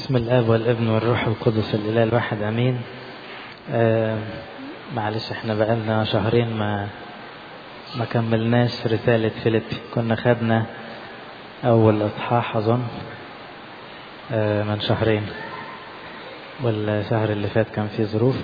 بسم الاب والابن والروح القدس الاله الواحد امين آه معلش احنا بقالنا شهرين ما ما كملناش رسالة فيليبي كنا خدنا اول اصحاح اظن آه من شهرين والشهر اللي فات كان فيه ظروف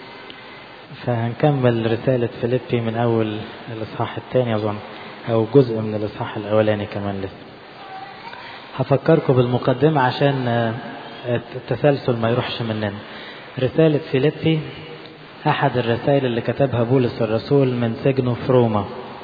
فهنكمل رسالة فيليبي من اول الاصحاح الثاني اظن او جزء من الاصحاح الاولاني كمان لسه هفكركم بالمقدمة عشان التسلسل ما يروحش مننا رسالة فيليبي أحد الرسائل اللي كتبها بولس الرسول من سجنه في روما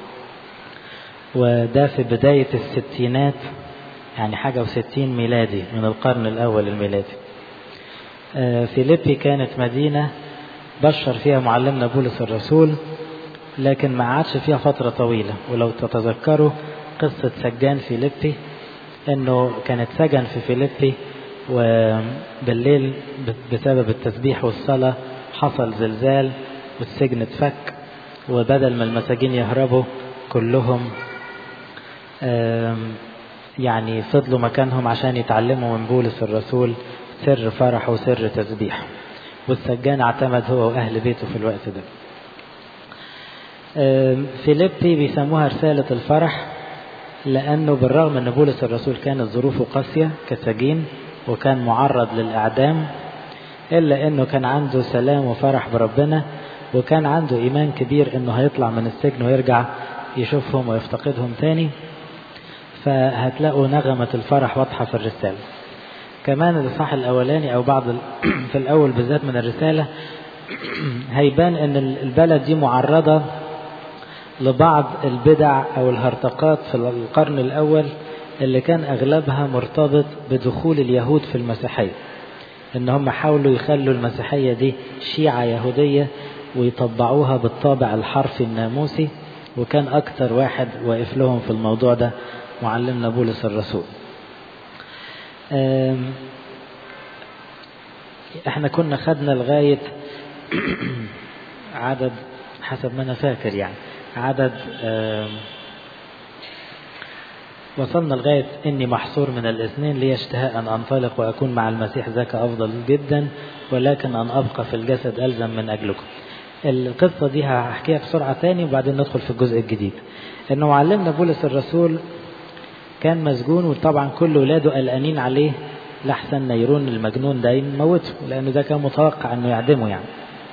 وده في بداية الستينات يعني حاجة وستين ميلادي من القرن الأول الميلادي فيليبي كانت مدينة بشر فيها معلمنا بولس الرسول لكن ما عادش فيها فترة طويلة ولو تتذكروا قصة سجان فيليبي انه كانت سجن في فيليبي وبالليل بسبب التسبيح والصلاة حصل زلزال والسجن اتفك وبدل ما المساجين يهربوا كلهم يعني فضلوا مكانهم عشان يتعلموا من بولس الرسول سر فرح وسر تسبيح والسجان اعتمد هو واهل بيته في الوقت ده فيليبي بيسموها رسالة الفرح لأنه بالرغم أن بولس الرسول كانت ظروفه قاسية كسجين وكان معرض للإعدام إلا أنه كان عنده سلام وفرح بربنا وكان عنده إيمان كبير أنه هيطلع من السجن ويرجع يشوفهم ويفتقدهم تاني فهتلاقوا نغمة الفرح واضحة في الرسالة كمان الإصحاح الأولاني أو بعض في الأول بالذات من الرسالة هيبان أن البلد دي معرضة لبعض البدع أو الهرطقات في القرن الأول اللي كان أغلبها مرتبط بدخول اليهود في المسيحية إن هم حاولوا يخلوا المسيحية دي شيعة يهودية ويطبعوها بالطابع الحرفي الناموسي وكان أكتر واحد واقف لهم في الموضوع ده معلمنا بولس الرسول احنا كنا خدنا لغاية عدد حسب ما أنا فاكر يعني عدد وصلنا لغاية إني محصور من الاثنين لي اشتهاء أن أنطلق وأكون مع المسيح ذاك أفضل جدا ولكن أن أبقى في الجسد ألزم من أجلكم القصة دي هحكيها بسرعة تاني وبعدين ندخل في الجزء الجديد إنه معلمنا بولس الرسول كان مسجون وطبعا كل ولاده قلقانين عليه لحسن نيرون المجنون ده يموته لأنه ده كان متوقع إنه يعدمه يعني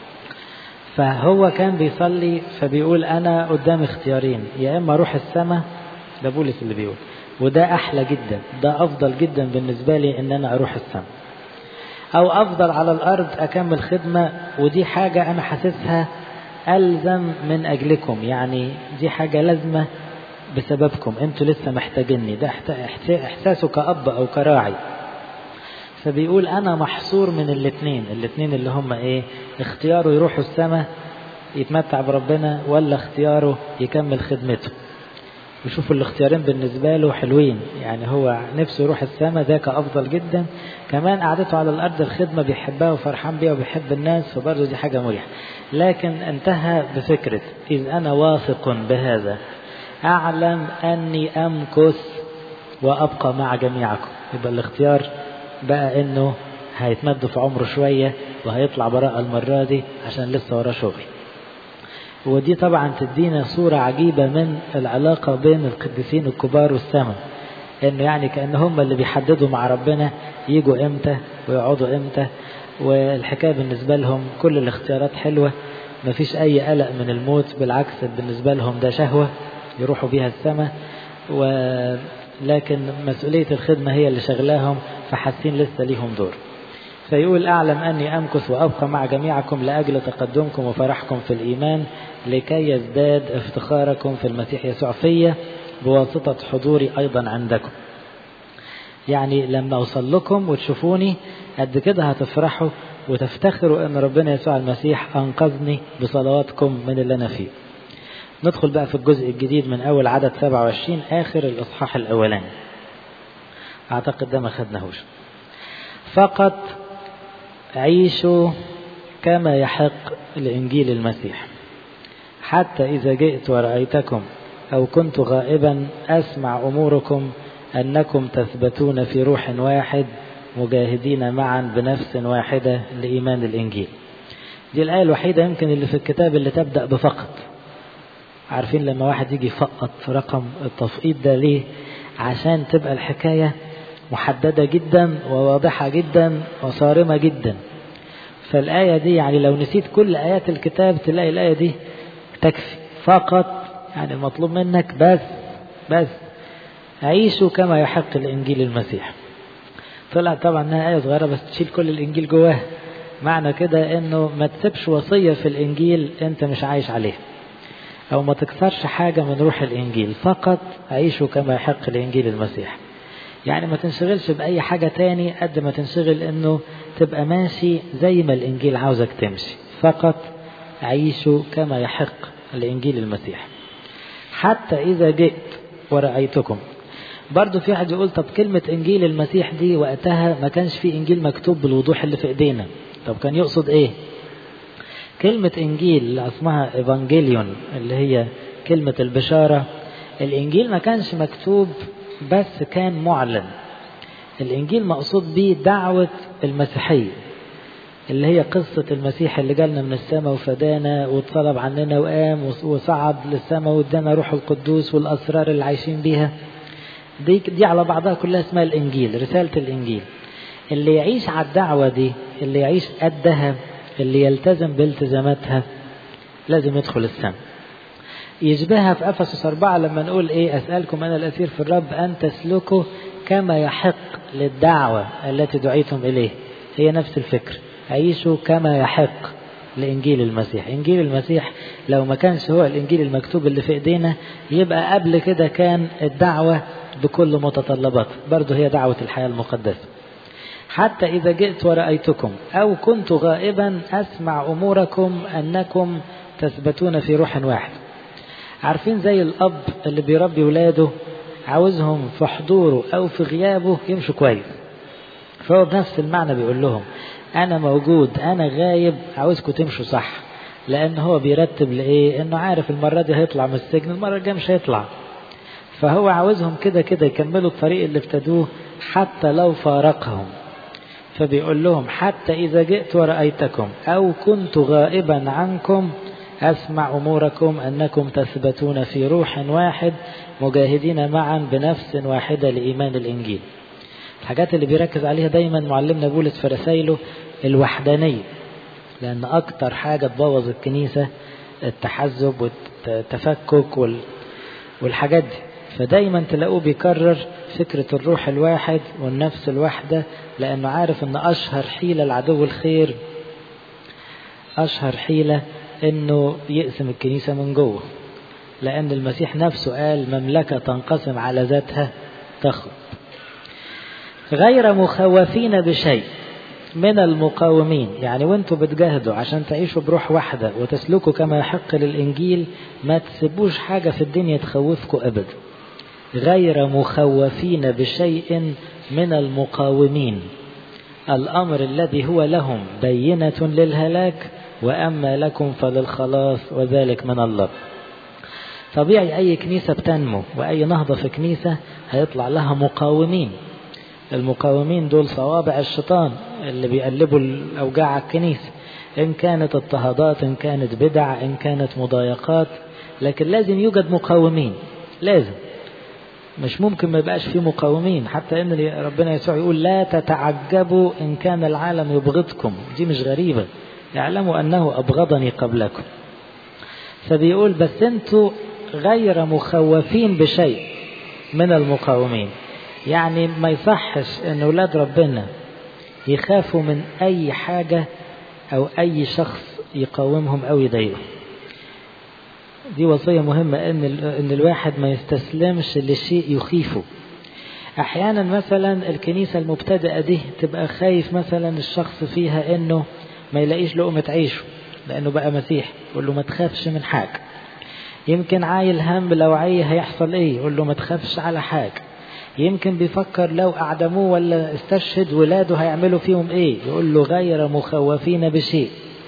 فهو كان بيصلي فبيقول أنا قدام اختيارين يا إما أروح السماء ده بولس اللي بيقول وده أحلى جدا ده أفضل جدا بالنسبة لي إن أنا أروح السماء أو أفضل على الأرض أكمل خدمة ودي حاجة أنا حاسسها ألزم من أجلكم يعني دي حاجة لازمة بسببكم أنتوا لسه محتاجيني ده إحساسه كأب أو كراعي فبيقول أنا محصور من الاثنين الاثنين اللي هم إيه اختياره يروحوا السماء يتمتع بربنا ولا اختياره يكمل خدمته وشوفوا الاختيارين بالنسبة له حلوين يعني هو نفسه يروح السماء ذاك أفضل جدا كمان قعدته على الأرض الخدمة بيحبها وفرحان بيها وبيحب الناس فبرضه دي حاجة مريحة لكن انتهى بفكرة إذ أنا واثق بهذا أعلم أني أمكث وأبقى مع جميعكم يبقى الاختيار بقى انه هيتمد في عمره شوية وهيطلع براءة المرة دي عشان لسه وراه شغل ودي طبعا تدينا صورة عجيبة من العلاقة بين القديسين الكبار والسماء انه يعني كأن هم اللي بيحددوا مع ربنا يجوا امتى ويقعدوا امتى والحكاية بالنسبة لهم كل الاختيارات حلوة مفيش اي قلق من الموت بالعكس بالنسبة لهم ده شهوة يروحوا بيها السماء و لكن مسؤولية الخدمة هي اللي شغلاهم فحاسين لسه ليهم دور فيقول أعلم أني أمكث وأبقى مع جميعكم لأجل تقدمكم وفرحكم في الإيمان لكي يزداد افتخاركم في المسيح يسوع فيا بواسطة حضوري أيضا عندكم يعني لما أوصل لكم وتشوفوني قد كده هتفرحوا وتفتخروا أن ربنا يسوع المسيح أنقذني بصلواتكم من اللي أنا فيه ندخل بقى في الجزء الجديد من أول عدد 27 آخر الإصحاح الأولاني أعتقد ده ما خدناهوش فقط عيشوا كما يحق لإنجيل المسيح حتى إذا جئت ورأيتكم أو كنت غائبا أسمع أموركم أنكم تثبتون في روح واحد مجاهدين معا بنفس واحدة لإيمان الإنجيل دي الآية الوحيدة يمكن اللي في الكتاب اللي تبدأ بفقط عارفين لما واحد يجي يفقط رقم التفقيط ده ليه عشان تبقى الحكاية محددة جدا وواضحة جدا وصارمة جدا فالآية دي يعني لو نسيت كل آيات الكتاب تلاقي الآية دي تكفي فقط يعني المطلوب منك بس بس عيشوا كما يحق الإنجيل المسيح طلع طبعا انها آية صغيرة بس تشيل كل الإنجيل جواه معنى كده انه ما تسيبش وصية في الإنجيل انت مش عايش عليها أو ما تكسرش حاجة من روح الإنجيل فقط عيشوا كما يحق الإنجيل المسيح يعني ما تنشغلش بأي حاجة تاني قد ما تنشغل إنه تبقى ماشي زي ما الإنجيل عاوزك تمشي فقط عيشوا كما يحق الإنجيل المسيح حتى إذا جئت ورأيتكم برضو في واحد يقول طب كلمة إنجيل المسيح دي وقتها ما كانش في إنجيل مكتوب بالوضوح اللي في إيدينا طب كان يقصد إيه كلمة إنجيل اللي اسمها إيفانجيليون اللي هي كلمة البشارة الإنجيل ما كانش مكتوب بس كان معلن الإنجيل مقصود به دعوة المسيحية اللي هي قصة المسيح اللي جالنا من السماء وفدانا وطلب عننا وقام وصعد للسماء وادانا روح القدوس والأسرار اللي عايشين بيها دي, دي على بعضها كلها اسمها الإنجيل رسالة الإنجيل اللي يعيش على الدعوة دي اللي يعيش قدها اللي يلتزم بالتزاماتها لازم يدخل السماء يشبهها في أفسس أربعة لما نقول إيه أسألكم أنا الأسير في الرب أن تسلكوا كما يحق للدعوة التي دعيتم إليه هي نفس الفكر عيشوا كما يحق لإنجيل المسيح إنجيل المسيح لو ما كانش هو الإنجيل المكتوب اللي في إيدينا يبقى قبل كده كان الدعوة بكل متطلبات برضه هي دعوة الحياة المقدسة حتى إذا جئت ورأيتكم أو كنت غائبا أسمع أموركم أنكم تثبتون في روح واحد عارفين زي الأب اللي بيربي ولاده عاوزهم في حضوره أو في غيابه يمشوا كويس فهو بنفس المعنى بيقول لهم أنا موجود أنا غايب عاوزكم تمشوا صح لأن هو بيرتب لإيه إنه عارف المرة دي هيطلع من السجن المرة الجاية مش هيطلع فهو عاوزهم كده كده يكملوا الطريق اللي ابتدوه حتى لو فارقهم فبيقول لهم حتى إذا جئت ورأيتكم أو كنت غائبا عنكم أسمع أموركم أنكم تثبتون في روح واحد مجاهدين معا بنفس واحدة لإيمان الإنجيل الحاجات اللي بيركز عليها دايما معلمنا بولس في رسائله الوحدانية لأن أكتر حاجة تبوظ الكنيسة التحزب والتفكك وال... والحاجات دي فدايما تلاقوه بيكرر فكرة الروح الواحد والنفس الواحدة لأنه عارف أن أشهر حيلة العدو الخير أشهر حيلة أنه يقسم الكنيسة من جوه لأن المسيح نفسه قال مملكة تنقسم على ذاتها تخرب غير مخوفين بشيء من المقاومين يعني وانتوا بتجاهدوا عشان تعيشوا بروح واحدة وتسلكوا كما يحق للإنجيل ما تسيبوش حاجة في الدنيا تخوفكم أبدا غير مخوفين بشيء من المقاومين الأمر الذي هو لهم بينة للهلاك وأما لكم فللخلاص وذلك من الله طبيعي أي كنيسة بتنمو وأي نهضة في كنيسة هيطلع لها مقاومين المقاومين دول صوابع الشيطان اللي بيقلبوا الأوجاع على الكنيسة إن كانت اضطهادات إن كانت بدع إن كانت مضايقات لكن لازم يوجد مقاومين لازم مش ممكن ما يبقاش فيه مقاومين حتى ان ربنا يسوع يقول لا تتعجبوا ان كان العالم يبغضكم دي مش غريبة اعلموا انه ابغضني قبلكم فبيقول بس انتوا غير مخوفين بشيء من المقاومين يعني ما يصحش ان اولاد ربنا يخافوا من اي حاجة او اي شخص يقاومهم او يضايقهم دي وصية مهمة ان ان الواحد ما يستسلمش لشيء يخيفه احيانا مثلا الكنيسة المبتدئة دي تبقى خايف مثلا الشخص فيها انه ما يلاقيش لقمة عيشه لانه بقى مسيح يقول له ما تخافش من حاجة يمكن عايل هم لو عي هيحصل ايه يقول له ما تخافش على حاجة يمكن بيفكر لو أعدموه ولا استشهد ولاده هيعملوا فيهم ايه يقول له غير مخوفين بشيء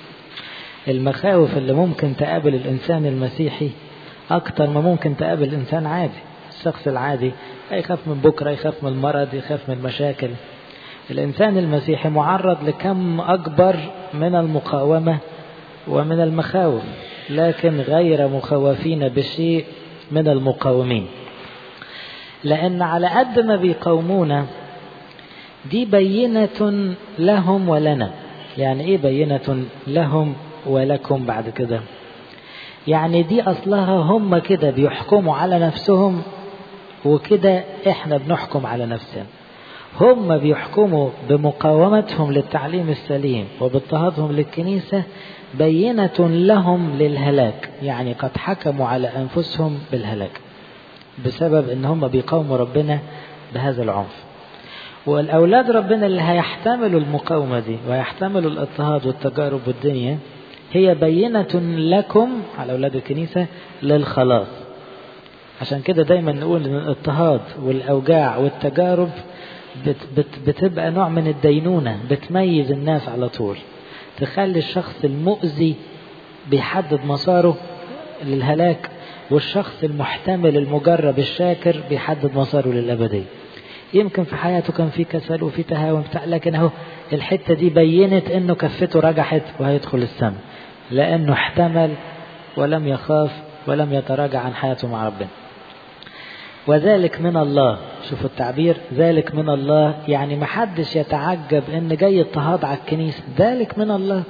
المخاوف اللي ممكن تقابل الإنسان المسيحي أكتر ما ممكن تقابل الإنسان عادي الشخص العادي يخاف من بكرة يخاف من المرض يخاف من المشاكل الإنسان المسيحي معرض لكم أكبر من المقاومة ومن المخاوف لكن غير مخوفين بشيء من المقاومين لأن على قد ما بيقاومونا دي بينة لهم ولنا يعني إيه بينة لهم ولكم بعد كده يعني دي أصلها هم كده بيحكموا على نفسهم وكده إحنا بنحكم على نفسنا هم بيحكموا بمقاومتهم للتعليم السليم وباضطهادهم للكنيسة بينة لهم للهلاك يعني قد حكموا على أنفسهم بالهلاك بسبب ان هم بيقاوموا ربنا بهذا العنف والأولاد ربنا اللي هيحتملوا المقاومة دي ويحتملوا الاضطهاد والتجارب والدنيا هي بينة لكم على أولاد الكنيسة للخلاص عشان كده دايما نقول ان الاضطهاد والأوجاع والتجارب بت بت بتبقى نوع من الدينونة بتميز الناس على طول تخلي الشخص المؤذي بيحدد مساره للهلاك والشخص المحتمل المجرب الشاكر بيحدد مساره للأبدية يمكن في حياته كان في كسل وفي تهاون بتاع لكن اهو الحتة دي بينت انه كفته رجحت وهيدخل السماء لانه احتمل ولم يخاف ولم يتراجع عن حياته مع ربنا وذلك من الله شوفوا التعبير ذلك من الله يعني محدش يتعجب ان جاي اضطهاد على الكنيسة ذلك من الله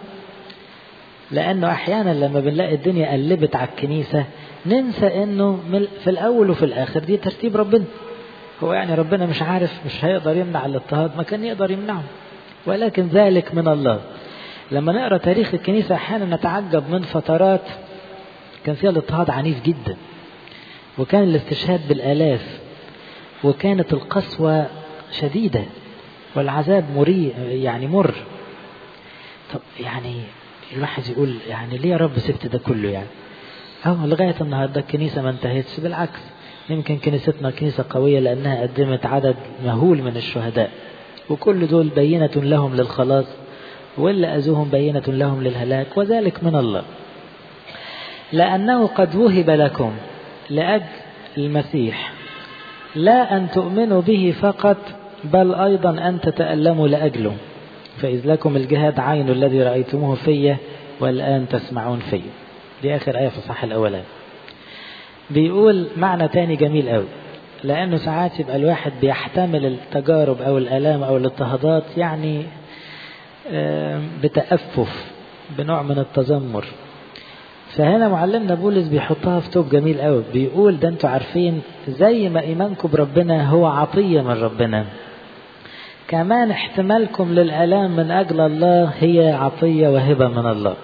لانه احيانا لما بنلاقي الدنيا قلبت على الكنيسة ننسى انه في الاول وفي الاخر دي ترتيب ربنا هو يعني ربنا مش عارف مش هيقدر يمنع الاضطهاد ما كان يقدر يمنعه ولكن ذلك من الله لما نقرا تاريخ الكنيسة احيانا نتعجب من فترات كان فيها الاضطهاد عنيف جدا وكان الاستشهاد بالالاف وكانت القسوة شديدة والعذاب مري يعني مر طب يعني الواحد يقول يعني ليه يا رب سبت ده كله يعني أو لغاية النهاردة الكنيسة ما انتهتش بالعكس يمكن كنيستنا كنيسة قوية لأنها قدمت عدد مهول من الشهداء وكل دول بينة لهم للخلاص واللي أذوهم بينة لهم للهلاك وذلك من الله لأنه قد وهب لكم لأجل المسيح لا أن تؤمنوا به فقط بل أيضا أن تتألموا لأجله فإذ لكم الجهاد عين الذي رأيتموه في والآن تسمعون فيه دي آخر آية في الصح الأولاني بيقول معنى تاني جميل قوي لأنه ساعات يبقى الواحد بيحتمل التجارب أو الآلام أو الاضطهادات يعني بتأفف بنوع من التذمر فهنا معلمنا بولس بيحطها في توب جميل قوي بيقول ده انتوا عارفين زي ما ايمانكم بربنا هو عطيه من ربنا كمان احتمالكم للالام من اجل الله هي عطيه وهبه من الله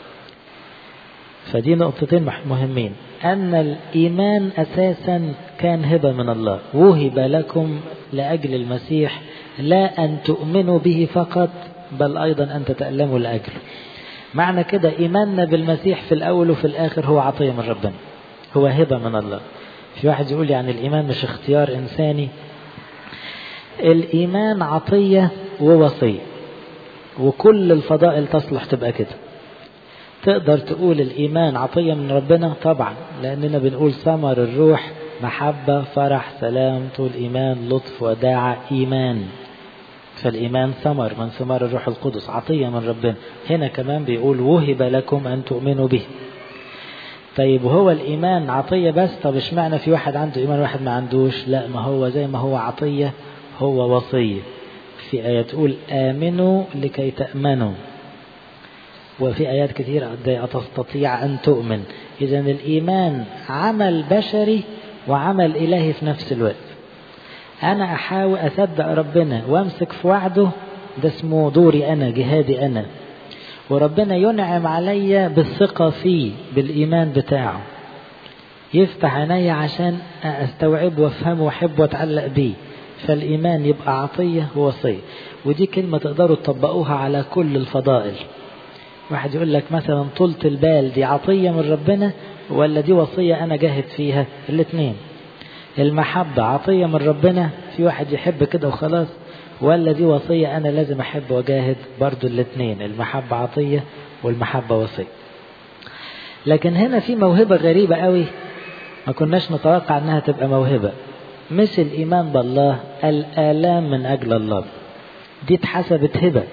فدي نقطتين مهمين ان الايمان اساسا كان هبه من الله وهب لكم لاجل المسيح لا ان تؤمنوا به فقط بل ايضا ان تتالموا لاجله معنى كده إيماننا بالمسيح في الأول وفي الآخر هو عطية من ربنا هو هبة من الله في واحد يقول يعني الإيمان مش اختيار إنساني الإيمان عطية ووصية وكل الفضائل تصلح تبقى كده تقدر تقول الإيمان عطية من ربنا طبعا لأننا بنقول ثمر الروح محبة فرح سلام طول إيمان لطف وداعة إيمان فالإيمان ثمر من ثمار الروح القدس عطية من ربنا هنا كمان بيقول وهب لكم أن تؤمنوا به طيب وهو الإيمان عطية بس طب اشمعنى في واحد عنده إيمان واحد ما عندوش لا ما هو زي ما هو عطية هو وصية في آية تقول آمنوا لكي تأمنوا وفي آيات كثيرة تستطيع أن تؤمن إذا الإيمان عمل بشري وعمل إلهي في نفس الوقت أنا أحاول أصدق ربنا وأمسك في وعده ده اسمه دوري أنا جهادي أنا وربنا ينعم عليا بالثقة فيه بالإيمان بتاعه يفتح عيني عشان أستوعب وأفهمه وأحب وأتعلق بيه فالإيمان يبقى عطية ووصية ودي كلمة تقدروا تطبقوها على كل الفضائل واحد يقول لك مثلا طولة البال دي عطية من ربنا ولا دي وصية أنا جاهد فيها الاثنين المحبة عطية من ربنا في واحد يحب كده وخلاص ولا دي وصية أنا لازم أحب وأجاهد برضو الاثنين المحبة عطية والمحبة وصية لكن هنا في موهبة غريبة قوي ما كناش نتوقع أنها تبقى موهبة مش الإيمان بالله الآلام من أجل الله دي اتحسبت هبة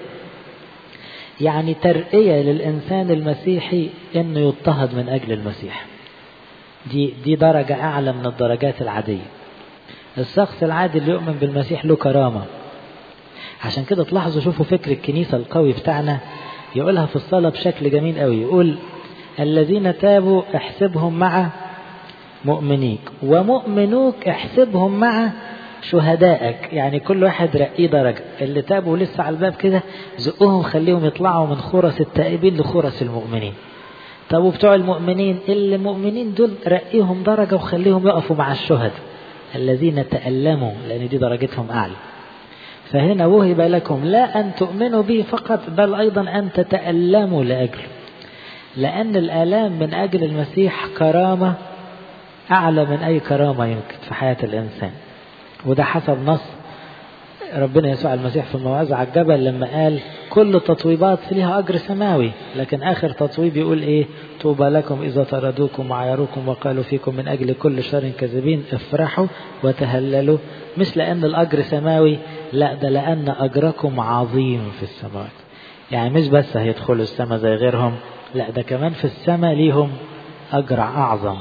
يعني ترقية للإنسان المسيحي إنه يضطهد من أجل المسيح دي دي درجة أعلى من الدرجات العادية الشخص العادي اللي يؤمن بالمسيح له كرامة عشان كده تلاحظوا شوفوا فكر الكنيسة القوي بتاعنا يقولها في الصلاة بشكل جميل قوي يقول الذين تابوا احسبهم مع مؤمنيك ومؤمنوك احسبهم مع شهدائك يعني كل واحد رقيه درجة اللي تابوا لسه على الباب كده زقهم خليهم يطلعوا من خرس التائبين لخرس المؤمنين طب وبتوع المؤمنين اللي المؤمنين دول رقيهم درجة وخليهم يقفوا مع الشهداء الذين تألموا لأن دي درجتهم أعلى فهنا وهب لكم لا أن تؤمنوا به فقط بل أيضا أن تتألموا لأجله لأن الآلام من أجل المسيح كرامة أعلى من أي كرامة يمكن في حياة الإنسان وده حسب نص ربنا يسوع المسيح في الموعظة على الجبل لما قال كل التطويبات لها أجر سماوي لكن آخر تطويب يقول إيه طوبى لكم إذا طردوكم وعيروكم وقالوا فيكم من أجل كل شر كذبين افرحوا وتهللوا مش لأن الأجر سماوي لا ده لأن أجركم عظيم في السماوات يعني مش بس هيدخلوا السماء زي غيرهم لا ده كمان في السماء ليهم أجر أعظم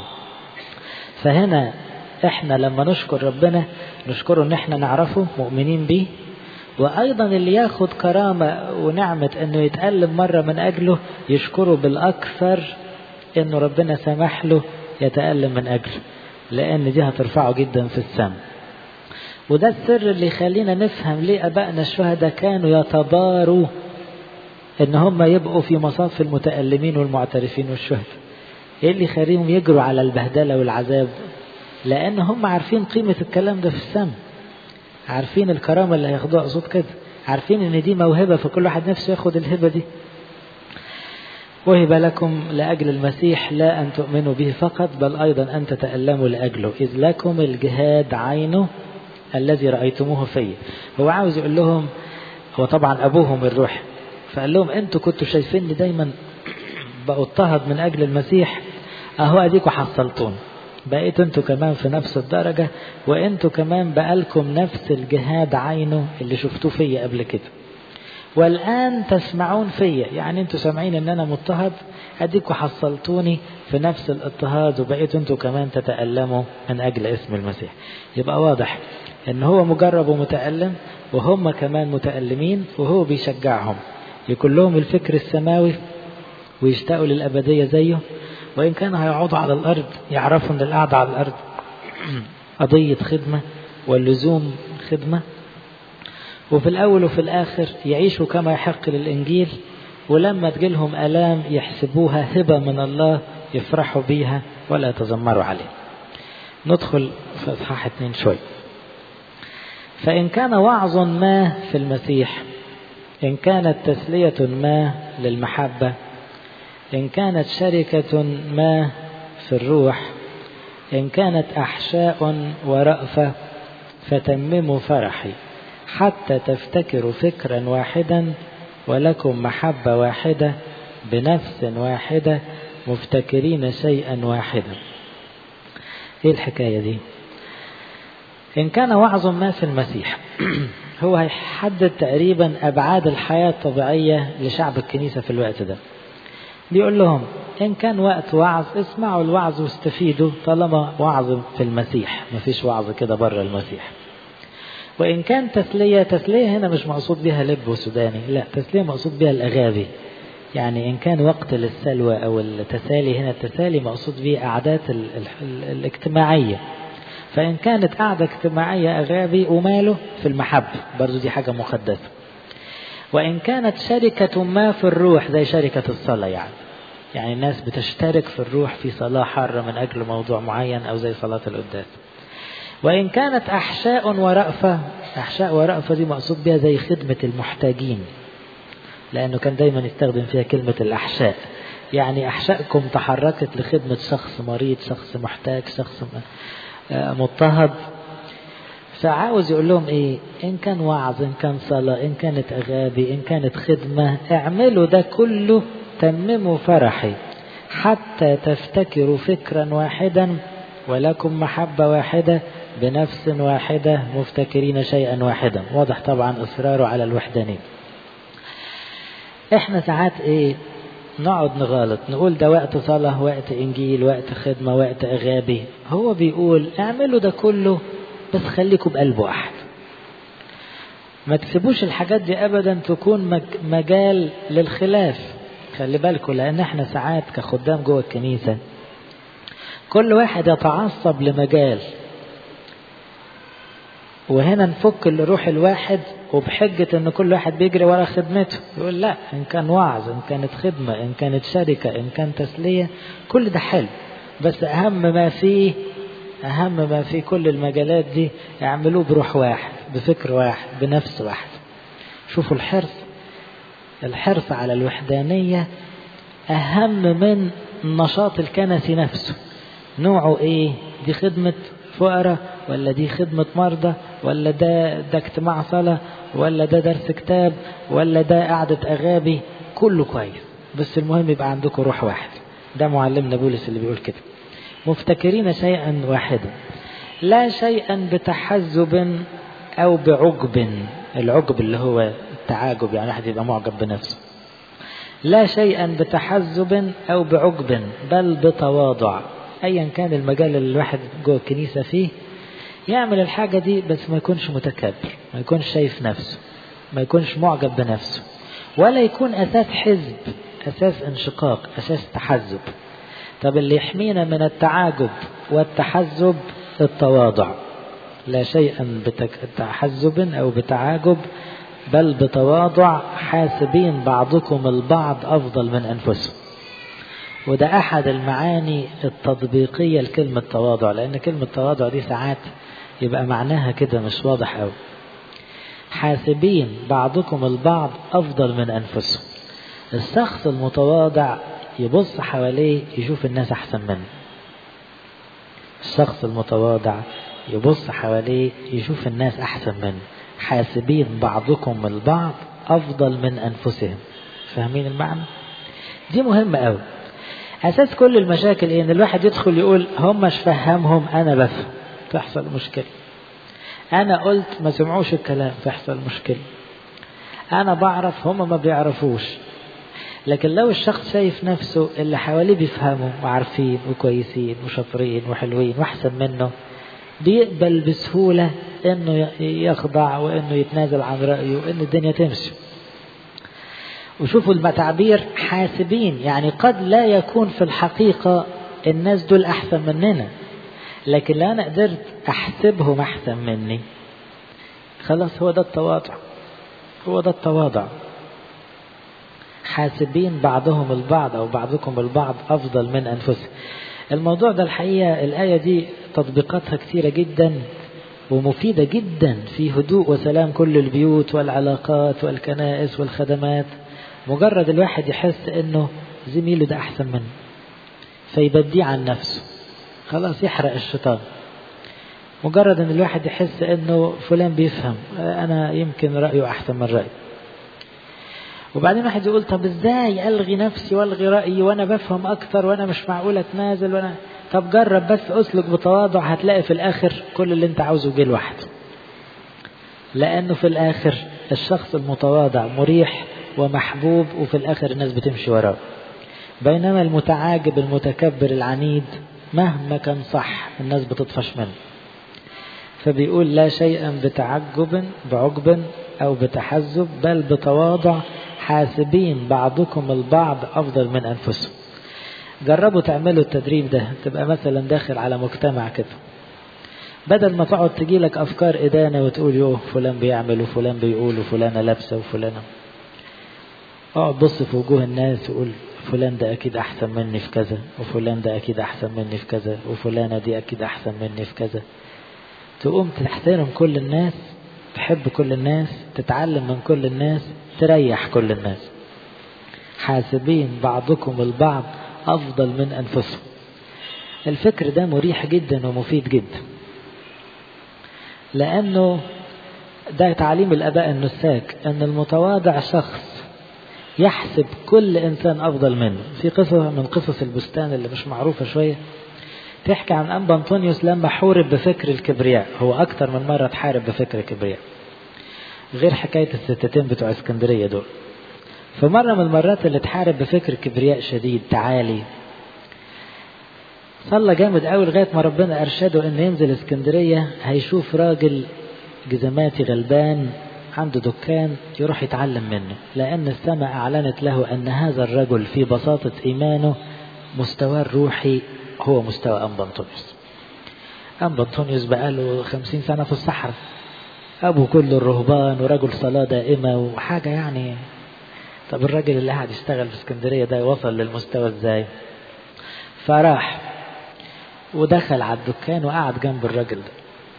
فهنا احنا لما نشكر ربنا نشكره ان احنا نعرفه مؤمنين بيه وايضا اللي ياخد كرامة ونعمة انه يتألم مرة من اجله يشكره بالاكثر انه ربنا سمح له يتألم من اجله لان دي هترفعه جدا في السماء وده السر اللي يخلينا نفهم ليه ابائنا الشهداء كانوا يتباروا ان هم يبقوا في مصاف المتألمين والمعترفين والشهداء ايه اللي يخليهم يجروا على البهدلة والعذاب لان هم عارفين قيمة الكلام ده في السماء عارفين الكرامة اللي هياخدوها قصاد كده عارفين ان دي موهبة فكل واحد نفسه ياخد الهبة دي وهب لكم لأجل المسيح لا أن تؤمنوا به فقط بل أيضا أن تتألموا لأجله إذ لكم الجهاد عينه الذي رأيتموه فيه هو عاوز يقول لهم هو طبعا أبوهم الروح فقال لهم أنتوا كنتوا شايفيني دايما بأضطهد من أجل المسيح أهو أديكوا حصلتون بقيتوا انتوا كمان في نفس الدرجة وانتوا كمان بقالكم نفس الجهاد عينه اللي شفتوه فيا قبل كده والآن تسمعون فيا يعني انتوا سامعين ان انا مضطهد اديكوا حصلتوني في نفس الاضطهاد وبقيتوا انتوا كمان تتألموا من اجل اسم المسيح يبقى واضح ان هو مجرب ومتألم وهم كمان متألمين وهو بيشجعهم يكون لهم الفكر السماوي ويشتاقوا للأبدية زيه وإن كانوا هيقعدوا على الأرض يعرفوا أن القعدة على الأرض قضية خدمة واللزوم خدمة وفي الأول وفي الآخر يعيشوا كما يحق للإنجيل ولما تجيلهم آلام يحسبوها هبة من الله يفرحوا بيها ولا يتذمروا عليه ندخل في إصحاح اتنين شوي فإن كان وعظ ما في المسيح إن كانت تسلية ما للمحبة إن كانت شركة ما في الروح إن كانت أحشاء ورأفة فتمموا فرحي حتى تفتكروا فكرا واحدا ولكم محبة واحدة بنفس واحدة مفتكرين شيئا واحدا ايه الحكاية دي ان كان وعظ ما في المسيح هو هيحدد تقريبا ابعاد الحياة الطبيعية لشعب الكنيسة في الوقت ده بيقول لهم إن كان وقت وعظ اسمعوا الوعظ واستفيدوا طالما وعظ في المسيح مفيش وعظ كده بره المسيح وإن كان تسلية تسلية هنا مش مقصود بها لب وسوداني لا تسلية مقصود بها الأغابي يعني إن كان وقت للسلوى أو التسالي هنا التسالي مقصود به قعدات ال ال الاجتماعية فإن كانت قعدة اجتماعية أغابي وماله في المحبة برضو دي حاجة مقدسة وإن كانت شركة ما في الروح زي شركة الصلاة يعني يعني الناس بتشترك في الروح في صلاة حارة من أجل موضوع معين أو زي صلاة القداس وإن كانت أحشاء ورأفة أحشاء ورأفة دي مقصود بها زي خدمة المحتاجين لأنه كان دايما يستخدم فيها كلمة الأحشاء يعني أحشائكم تحركت لخدمة شخص مريض شخص محتاج شخص مضطهد فعاوز يقول لهم ايه ان كان وعظ ان كان صلاة ان كانت اغابي ان كانت خدمة اعملوا ده كله تمموا فرحي حتى تفتكروا فكرا واحدا ولكم محبة واحدة بنفس واحدة مفتكرين شيئا واحدا واضح طبعا إصراره على الوحدانية احنا ساعات ايه نقعد نغلط نقول ده وقت صلاة وقت إنجيل وقت خدمة وقت أغابي هو بيقول اعملوا ده كله بس خليكم بقلب واحد ما تسيبوش الحاجات دي أبدا تكون مجال للخلاف خلي بالكم لأن احنا ساعات كخدام جوه الكنيسة كل واحد يتعصب لمجال وهنا نفك الروح الواحد وبحجة ان كل واحد بيجري ورا خدمته يقول لا ان كان وعظ ان كانت خدمة ان كانت شركة ان كان تسلية كل ده حلو بس اهم ما فيه اهم ما في كل المجالات دي يعملوه بروح واحد بفكر واحد بنفس واحد شوفوا الحرص الحرص على الوحدانية اهم من النشاط الكنسي نفسه نوعه ايه دي خدمة فقراء ولا دي خدمة مرضى ولا ده ده اجتماع صلاة ولا ده درس كتاب ولا ده قعدة أغابي كله كويس بس المهم يبقى عندكم روح واحد ده معلمنا بولس اللي بيقول كده مفتكرين شيئا واحدا لا شيئا بتحزب أو بعجب العجب اللي هو التعاجب يعني واحد يبقى معجب بنفسه لا شيئا بتحزب أو بعجب بل بتواضع أيا كان المجال اللي الواحد جوه الكنيسة فيه يعمل الحاجة دي بس ما يكونش متكبر ما يكونش شايف نفسه ما يكونش معجب بنفسه ولا يكون أساس حزب أساس انشقاق أساس تحزب طب اللي يحمينا من التعاجب والتحزب التواضع لا شيئا بتحزب أو بتعاجب بل بتواضع حاسبين بعضكم البعض أفضل من أنفسهم وده أحد المعاني التطبيقية لكلمة تواضع لأن كلمة تواضع دي ساعات يبقى معناها كده مش واضح أوي حاسبين بعضكم البعض أفضل من أنفسهم الشخص المتواضع يبص حواليه يشوف الناس أحسن منه الشخص المتواضع يبص حواليه يشوف الناس أحسن منه حاسبين بعضكم البعض أفضل من أنفسهم فاهمين المعنى؟ دي مهمة أوي أساس كل المشاكل إيه؟ إن الواحد يدخل يقول هم مش فهمهم أنا بفهم تحصل مشكلة أنا قلت ما سمعوش الكلام تحصل مشكلة أنا بعرف هم ما بيعرفوش لكن لو الشخص شايف نفسه اللي حواليه بيفهموا وعارفين وكويسين وشاطرين وحلوين وأحسن منه بيقبل بسهولة إنه يخضع وإنه يتنازل عن رأيه وإن الدنيا تمشي وشوفوا التعبير حاسبين يعني قد لا يكون في الحقيقة الناس دول أحسن مننا لكن لا أنا قدرت أحسبهم أحسن مني خلاص هو ده التواضع هو ده التواضع حاسبين بعضهم البعض أو بعضكم البعض أفضل من أنفسهم الموضوع ده الحقيقة الآية دي تطبيقاتها كثيرة جدا ومفيدة جدا في هدوء وسلام كل البيوت والعلاقات والكنائس والخدمات مجرد الواحد يحس انه زميله ده احسن منه فيبديه عن نفسه خلاص يحرق الشيطان مجرد ان الواحد يحس انه فلان بيفهم انا يمكن رايه احسن من رايي وبعدين واحد يقول طب ازاي الغي نفسي والغي رايي وانا بفهم اكتر وانا مش معقول اتنازل وانا طب جرب بس اسلك بتواضع هتلاقي في الاخر كل اللي انت عاوزه جه لوحده لانه في الاخر الشخص المتواضع مريح ومحبوب وفي الآخر الناس بتمشي وراه بينما المتعاجب المتكبر العنيد مهما كان صح الناس بتطفش منه فبيقول لا شيئا بتعجب بعجب أو بتحزب بل بتواضع حاسبين بعضكم البعض أفضل من أنفسهم جربوا تعملوا التدريب ده تبقى مثلا داخل على مجتمع كده بدل ما تقعد تجيلك أفكار إدانة وتقول يوه فلان بيعمل وفلان بيقول وفلانة لابسة وفلانة اقعد بص في وجوه الناس وقول فلان ده اكيد احسن مني في كذا وفلان ده اكيد احسن مني في كذا وفلانه دي اكيد احسن مني في كذا تقوم تحترم كل الناس تحب كل الناس تتعلم من كل الناس تريح كل الناس حاسبين بعضكم البعض افضل من انفسهم الفكر ده مريح جدا ومفيد جدا لانه ده تعليم الاباء النساك ان المتواضع شخص يحسب كل إنسان أفضل منه في قصة من قصص البستان اللي مش معروفة شوية تحكي عن أنبا أنطونيوس لما حورب بفكر الكبرياء هو أكتر من مرة تحارب بفكر الكبرياء غير حكاية الستتين بتوع اسكندرية دول فمرة من المرات اللي تحارب بفكر كبرياء شديد تعالي صلى جامد قوي لغاية ما ربنا أرشده إنه ينزل اسكندرية هيشوف راجل جزماتي غلبان عنده دكان يروح يتعلم منه لأن السماء أعلنت له أن هذا الرجل في بساطة إيمانه مستواه الروحي هو مستوى أنبا أنطونيوس أنبا أنطونيوس بقاله خمسين سنة في الصحراء أبو كل الرهبان ورجل صلاة دائمة وحاجة يعني طب الراجل اللي قاعد يشتغل في اسكندرية ده وصل للمستوى ازاي فراح ودخل على الدكان وقعد جنب الراجل ده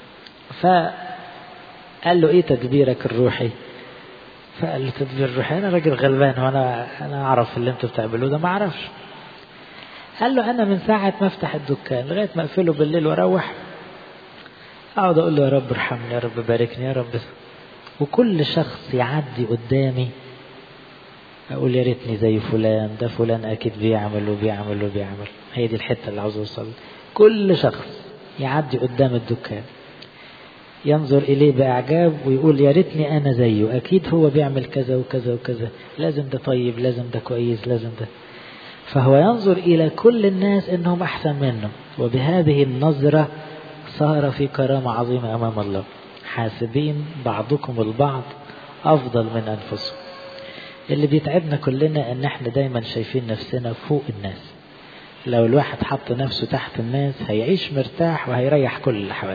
فقال له ايه تدبيرك الروحي فقال له تدبير الروحي انا راجل غلبان وانا انا اعرف اللي انتوا بتعملوه ده ما اعرفش قال له انا من ساعة ما افتح الدكان لغاية ما اقفله بالليل واروح اقعد اقول له يا رب ارحمني يا رب باركني يا رب وكل شخص يعدي قدامي اقول يا ريتني زي فلان ده فلان اكيد بيعمل وبيعمل وبيعمل هي دي الحته اللي عاوز اوصل كل شخص يعدي قدام الدكان ينظر اليه باعجاب ويقول يا ريتني انا زيه اكيد هو بيعمل كذا وكذا وكذا لازم ده طيب لازم ده كويس لازم ده فهو ينظر الى كل الناس انهم احسن منه وبهذه النظره صار في كرامه عظيمه امام الله حاسبين بعضكم البعض افضل من انفسهم اللي بيتعبنا كلنا ان احنا دايما شايفين نفسنا فوق الناس لو الواحد حط نفسه تحت الناس هيعيش مرتاح وهيريح كل اللي حواليه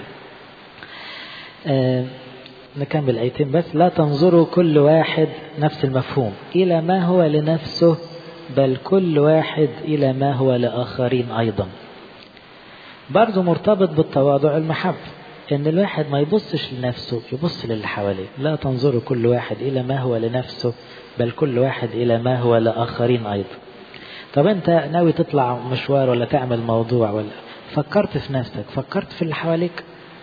آه نكمل ايتين بس لا تنظروا كل واحد نفس المفهوم الى ما هو لنفسه بل كل واحد الى ما هو لاخرين ايضا برضه مرتبط بالتواضع المحبه ان الواحد ما يبصش لنفسه يبص للي حواليه لا تنظروا كل واحد الى ما هو لنفسه بل كل واحد الى ما هو لاخرين ايضا طب انت ناوي تطلع مشوار ولا تعمل موضوع ولا فكرت في نفسك فكرت في اللي حواليك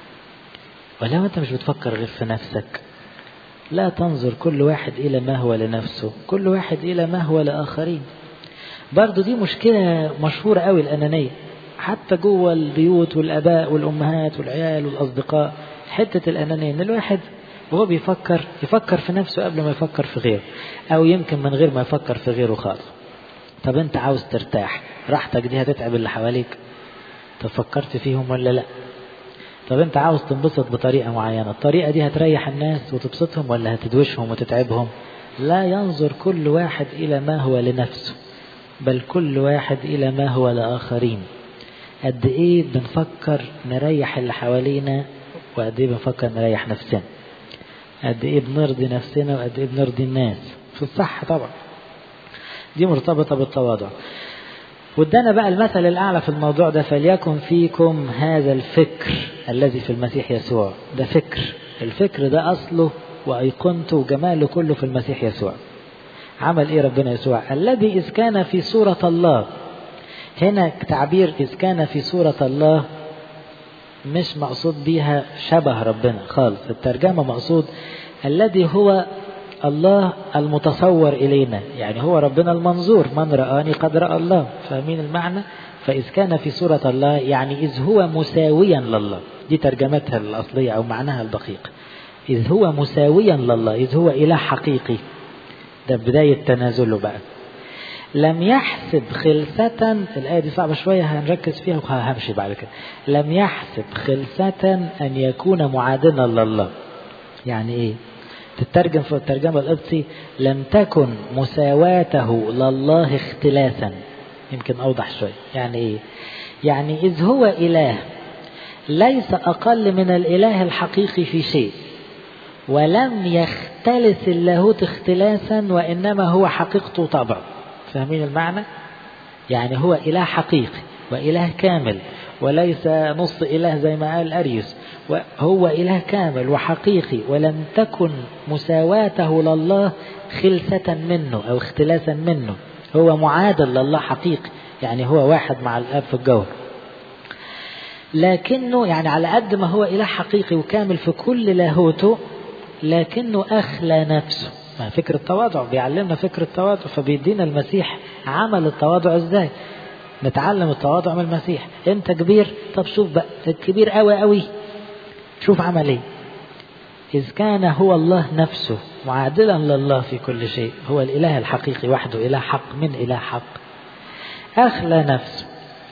ولا انت مش بتفكر غير في نفسك لا تنظر كل واحد الى ما هو لنفسه كل واحد الى ما هو لاخرين برضو دي مشكلة مشهورة قوي الأنانية حتى جوه البيوت والآباء والأمهات والعيال والأصدقاء حتة الأنانية إن الواحد وهو بيفكر يفكر في نفسه قبل ما يفكر في غيره أو يمكن من غير ما يفكر في غيره خالص طب أنت عاوز ترتاح راحتك دي هتتعب اللي حواليك طب فكرت فيهم ولا لأ طب أنت عاوز تنبسط بطريقة معينة الطريقة دي هتريح الناس وتبسطهم ولا هتدوشهم وتتعبهم لا ينظر كل واحد إلى ما هو لنفسه بل كل واحد إلى ما هو لآخرين قد إيه بنفكر نريح اللي حوالينا وقد إيه بنفكر نريح نفسنا قد إيه بنرضي نفسنا وقد إيه بنرضي الناس في الصح طبعا دي مرتبطة بالتواضع وادانا بقى المثل الأعلى في الموضوع ده فليكن فيكم هذا الفكر الذي في المسيح يسوع ده فكر الفكر ده أصله وأيقونته وجماله كله في المسيح يسوع عمل إيه ربنا يسوع الذي إذ كان في صورة الله هنا تعبير إذ كان في صورة الله مش مقصود بيها شبه ربنا خالص الترجمة مقصود الذي هو الله المتصور إلينا يعني هو ربنا المنظور من رآني قد رأى الله فاهمين المعنى فإذ كان في صورة الله يعني إذ هو مساويا لله دي ترجمتها الأصلية أو معناها الدقيق إذ هو مساويا لله إذ هو إله حقيقي ده بداية تنازله بقى لم يحسب خلسة الآية دي صعبة شوية هنركز فيها وهمشي بعد كده لم يحسب خلسة أن يكون معادنا لله يعني إيه تترجم في الترجمة القبطي لم تكن مساواته لله اختلاسا يمكن أوضح شوية يعني إيه يعني إذ هو إله ليس أقل من الإله الحقيقي في شيء ولم يختلس اللاهوت اختلاسا وإنما هو حقيقته طبعا فاهمين المعنى يعني هو إله حقيقي وإله كامل وليس نص إله زي ما قال أريوس هو إله كامل وحقيقي ولم تكن مساواته لله خلسة منه أو اختلاسا منه هو معادل لله حقيقي يعني هو واحد مع الآب في الجوهر لكنه يعني على قد ما هو إله حقيقي وكامل في كل لاهوته لكنه أخلى نفسه ما فكر التواضع بيعلمنا فكر التواضع فبيدينا المسيح عمل التواضع ازاي نتعلم التواضع من المسيح انت كبير طب شوف بقى الكبير قوي قوي شوف عمل ايه إذ كان هو الله نفسه معادلا لله في كل شيء هو الإله الحقيقي وحده إله حق من إله حق أخلى نفسه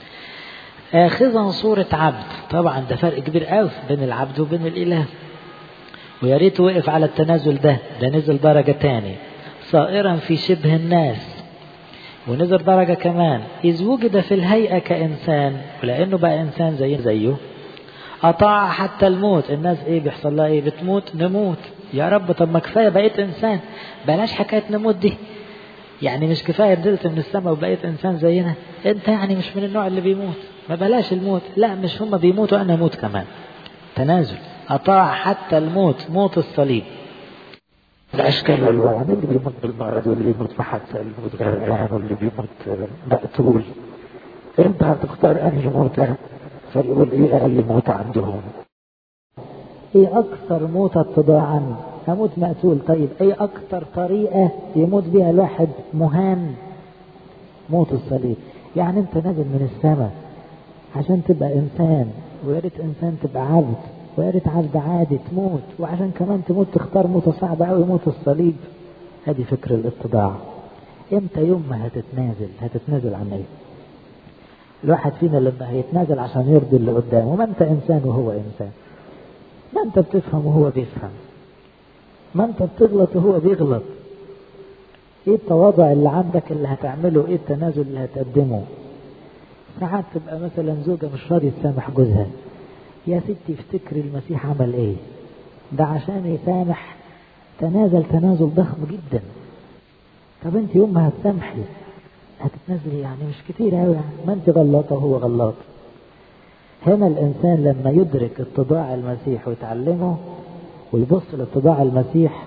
آخذا صورة عبد طبعا ده فرق كبير قوي بين العبد وبين الإله ويا ريت وقف على التنازل ده ده نزل درجة تاني صائرا في شبه الناس ونزل درجة كمان إذ وجد في الهيئة كإنسان ولأنه بقى إنسان زي زيه أطاع حتى الموت الناس إيه بيحصل لها إيه بتموت نموت يا رب طب ما كفاية بقيت إنسان بلاش حكاية نموت دي يعني مش كفاية نزلت من السماء وبقيت إنسان زينا أنت يعني مش من النوع اللي بيموت ما بلاش الموت لا مش هم بيموتوا أنا أموت كمان تنازل أطاع حتى الموت موت الصليب الأشكال والوان اللي بيموت بالمرض واللي بيموت في حادثة اللي بيموت غرقان واللي بيموت مقتول أنت هتختار أنهي موتة فيقول إيه أقل موتة عندهم ايه اكثر موتة اتضاعا اموت مقتول طيب ايه اكثر طريقة يموت بيها الواحد مهان موت الصليب يعني انت نازل من السماء عشان تبقى انسان ويا ريت انسان تبقى عبد ويا ريت عبد عادي تموت وعشان كمان تموت تختار موتة صعبة قوي موت الصليب ادي فكر الاتضاع امتى يوم ما هتتنازل هتتنازل عن ايه الواحد فينا لما هيتنازل عشان يرضي اللي قدامه ما انت انسان وهو انسان ما انت بتفهم وهو بيفهم ما انت بتغلط وهو بيغلط ايه التواضع اللي عندك اللي هتعمله ايه التنازل اللي هتقدمه ساعات تبقى مثلا زوجة مش راضية تسامح جوزها يا ستي افتكري المسيح عمل ايه ده عشان يسامح تنازل تنازل ضخم جدا طب انت يوم ما هتسامحي هتتنازلي يعني مش كتير قوي يعني ما انت غلطة وهو غلط هنا الإنسان لما يدرك اتضاع المسيح ويتعلمه ويبص لاتضاع المسيح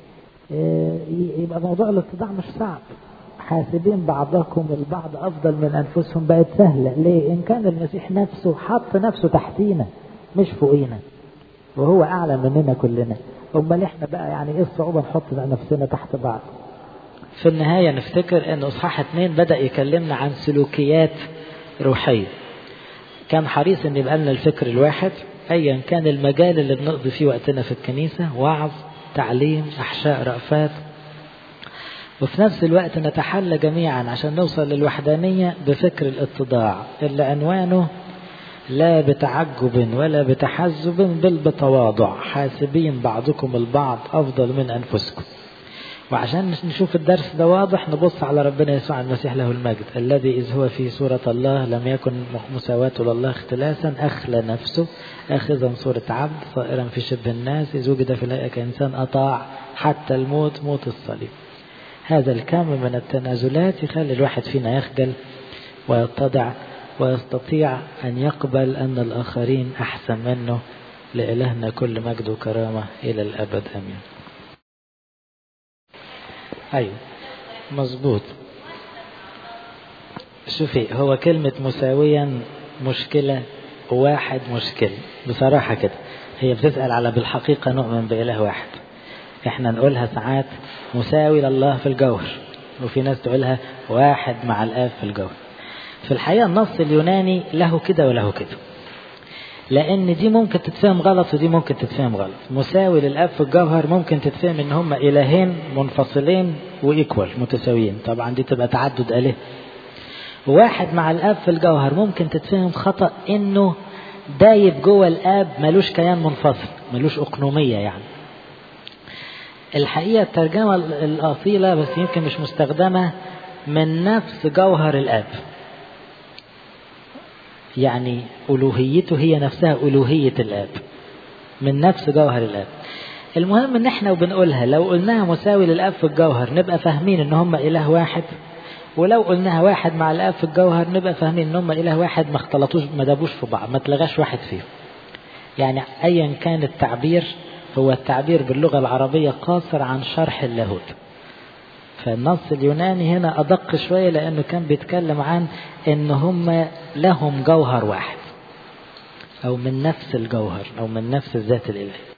يبقى موضوع الاتضاع مش صعب حاسبين بعضكم البعض أفضل من أنفسهم بقت سهلة ليه؟ إن كان المسيح نفسه حط نفسه تحتينا مش فوقينا وهو أعلى مننا كلنا أمال إحنا بقى يعني إيه الصعوبة نحط نفسنا تحت بعض في النهاية نفتكر أن إصحاح اتنين بدأ يكلمنا عن سلوكيات روحية كان حريص ان يبقى لنا الفكر الواحد ايا كان المجال اللي بنقضي فيه وقتنا في الكنيسة وعظ تعليم احشاء رأفات وفي نفس الوقت نتحلى جميعا عشان نوصل للوحدانية بفكر الاتضاع اللي عنوانه لا بتعجب ولا بتحزب بل بتواضع حاسبين بعضكم البعض افضل من انفسكم وعشان نشوف الدرس ده واضح نبص على ربنا يسوع المسيح له المجد الذي إذ هو في صورة الله لم يكن مساواته لله اختلاسا أخلى نفسه أخذا صورة عبد صائرا في شبه الناس إذ وجد في الهيئة كإنسان أطاع حتى الموت موت الصليب هذا الكم من التنازلات يخلي الواحد فينا يخجل ويتضع ويستطيع أن يقبل أن الآخرين أحسن منه لإلهنا كل مجد وكرامة إلى الأبد أمين أيوة مظبوط شوفي هو كلمة مساويا مشكلة واحد مشكلة بصراحة كده هي بتسأل على بالحقيقة نؤمن بإله واحد احنا نقولها ساعات مساوي لله في الجوهر وفي ناس تقولها واحد مع الآب في الجوهر في الحقيقة النص اليوناني له كده وله كده لأن دي ممكن تتفهم غلط ودي ممكن تتفهم غلط مساوي للأب في الجوهر ممكن تتفهم إن هما إلهين منفصلين وإيكوال متساويين طبعا دي تبقى تعدد آله واحد مع الآب في الجوهر ممكن تتفهم خطأ إنه دايب جوه الآب ملوش كيان منفصل ملوش أقنومية يعني الحقيقة الترجمة الأصيلة بس يمكن مش مستخدمة من نفس جوهر الآب يعني ألوهيته هي نفسها ألوهية الآب من نفس جوهر الآب المهم ان احنا وبنقولها لو قلناها مساوي للآب في الجوهر نبقى فاهمين ان هم إله واحد ولو قلناها واحد مع الآب في الجوهر نبقى فاهمين ان هم إله واحد ما اختلطوش ما دابوش في بعض ما تلغاش واحد فيهم يعني أيا كان التعبير هو التعبير باللغة العربية قاصر عن شرح اللاهوت فالنص اليوناني هنا أدق شوية لأنه كان بيتكلم عن إن هم لهم جوهر واحد أو من نفس الجوهر أو من نفس الذات الإلهي